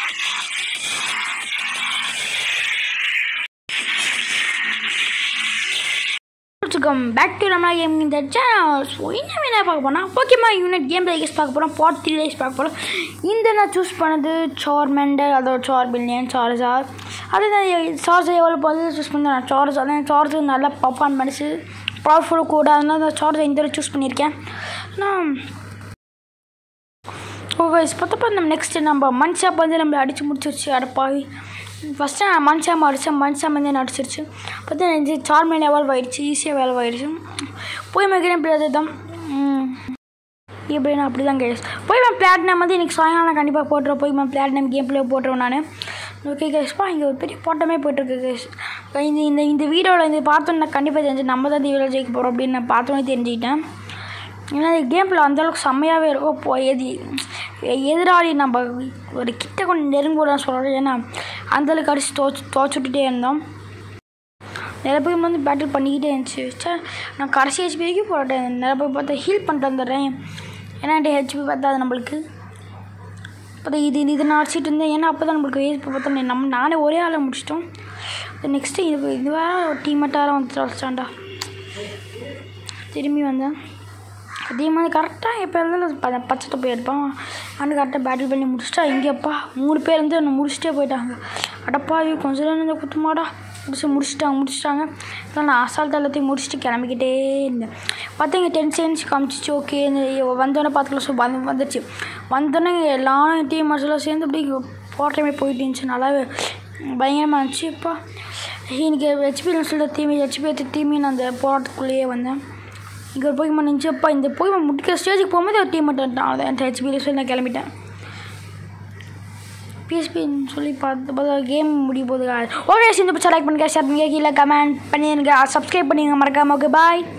வச்சுக்கோம் back to நம்ம game இந்த சேனல் ஸோ இன்னும் என்ன பார்க்க போனால் போக்கியமா யூனிட் கேம் பிளேஸ் பார்க்க போகிறோம் பார்ட் த்ரீ டேஸ் பார்க்க போகிறோம் இந்த நான் சூஸ் பண்ணது சார்மெண்டர் அதோட சார் பில்லியன் சார்ஜார் அது சார்ஜர் எவ்வளோ போகுது சூஸ் பண்ணேன் சார்ஜ் அதான் சார்ஜர் நல்லா பர்ஃபார்ம் பண்ணிச்சு பவர்ஃபுல் கூட அதனால அந்த சார்ஜர் இந்த சூஸ் பண்ணியிருக்கேன் நான் ஓ வயசு பார்த்தப்ப நம்ம நெக்ஸ்ட்டு நம்ம மன்ஷாப் வந்து நம்மளை அடித்து முடிச்சிருச்சு அடப்பாவி ஃபஸ்ட்டு நான் மன்ஷாம் அடித்தேன் மன்ஷாம் வந்து என்ன அடிச்சிருச்சு பார்த்தா எனக்கு சார்மேல் எவால்வ் ஆயிடுச்சு ஈஸியாக வேல்வ் ஆயிடுச்சு போய் மேக்கிறேன் இப்படி அது தான் எப்படின்னா அப்படி தான் கேஸ் போய் மேம் பிளாட்டினம் வந்து இன்றைக்கி சாயங்காலம் கண்டிப்பாக போட்டுருவோம் போய் மேம் பிளாட்டினம் கேம் பிளே போட்டுருவேன் நான் ஓகே கேஸ்ப்பா இங்கே ஒரு பெரிய போட்டமே போயிட்டுருக்கு கேஸ் இந்த இந்த இந்த வீடியோவில் இந்த பார்த்தோன்னே நான் கண்டிப்பாக தெரிஞ்சு நம்ம தான் இந்த வீடியோ ஜெயிக்க போகிறோம் அப்படின்னு நான் பார்த்தோன்னே தெரிஞ்சுக்கிட்டேன் ஏன்னா இந்த கேம் பிளே அந்தளவுக்கு செம்மையாகவே இருக்கும் போ எது எதிராளி நம்ம ஒரு கிட்ட கொஞ்சம் நெருங்கூடான்னு சொல்கிறோம் ஏன்னா அந்தளவுக்கு அடிச்சு தோச்சு தோச்சு விட்டுட்டே இருந்தோம் நிறைய பேர் வந்து பேட்டில் பண்ணிக்கிட்டே இருந்துச்சு சார் நான் கடைசி ஹெச்பி வரைக்கும் போட்டேன் நிறைய பேர் பார்த்தா ஹீல் பண்ணிட்டு வந்துடுறேன் ஏன்னா என்கிட்ட ஹெச்பி பார்த்தா அது நம்மளுக்கு பார்த்தா இது இது நான் அடிச்சிட்டு இருந்தேன் ஏன்னா அப்போ தான் நம்மளுக்கு ஹெச்பி பார்த்தா நம்ம நானே ஒரே ஆளை முடிச்சிட்டோம் நெக்ஸ்ட்டு இது இது வேறு ஒரு டீமெட்டாரம் வந்து வச்சாண்டா திரும்பி வந்தேன் அதே மாதிரி கரெக்டாக எப்போ இருந்தாலும் ப பச்சை போய் எடுப்பான் ஆனால் கரெக்டாக பேட்டில் பண்ணி முடிச்சிட்டா இங்கேப்பா மூணு பேர் வந்து என்னை முடிச்சுட்டே போயிட்டாங்க அடப்பா ஐயோ கொஞ்சம் நேரம் இந்த குத்துமாடா முடிச்சு முடிச்சிட்டாங்க முடிச்சிட்டாங்க இதெல்லாம் நான் அசால்ட் எல்லாத்தையும் முடிச்சுட்டு கிளம்பிக்கிட்டே இருந்தேன் பார்த்தா இங்கே டென் செகண்ட்ஸ் காமிச்சிச்சு ஓகே இந்த வந்தோடனே பார்த்துக்கலாம் ஸோ வந்து வந்துச்சு வந்தோடனே எல்லாரும் டீம் மசலாம் சேர்ந்து அப்படி போட்டமே போயிட்டு இருந்துச்சு நல்லாவே பயங்கரமாக இருந்துச்சு இப்போ இன்னைக்கு ஹெச்பியில் சொல்லிட்டு தீமி ஹெச்பி எடுத்து தீமி நான் அந்த போராட்டத்துக்குள்ளேயே வந்தேன் இங்கே ஒரு போய் நினச்சப்பா இந்த போய் முடிக்கிற ஸ்டேஜுக்கு போகும்போது ஒரு டீம் மட்டும் அவ்வளோதான் என் ஹெச்பியில் சொல்லி நான் கிளம்பிட்டேன் பிஎஸ்பின்னு சொல்லி பார்த்து பார்த்தா கேம் முடிய போகுது ஓகே இந்த பிடிச்சா லைக் பண்ணுங்க ஷேர் பண்ணுங்க கீழே கமெண்ட் பண்ணிடுங்க சப்ஸ்கிரைப் பண்ணிடுங்க மறக்காம ஓகே பாய்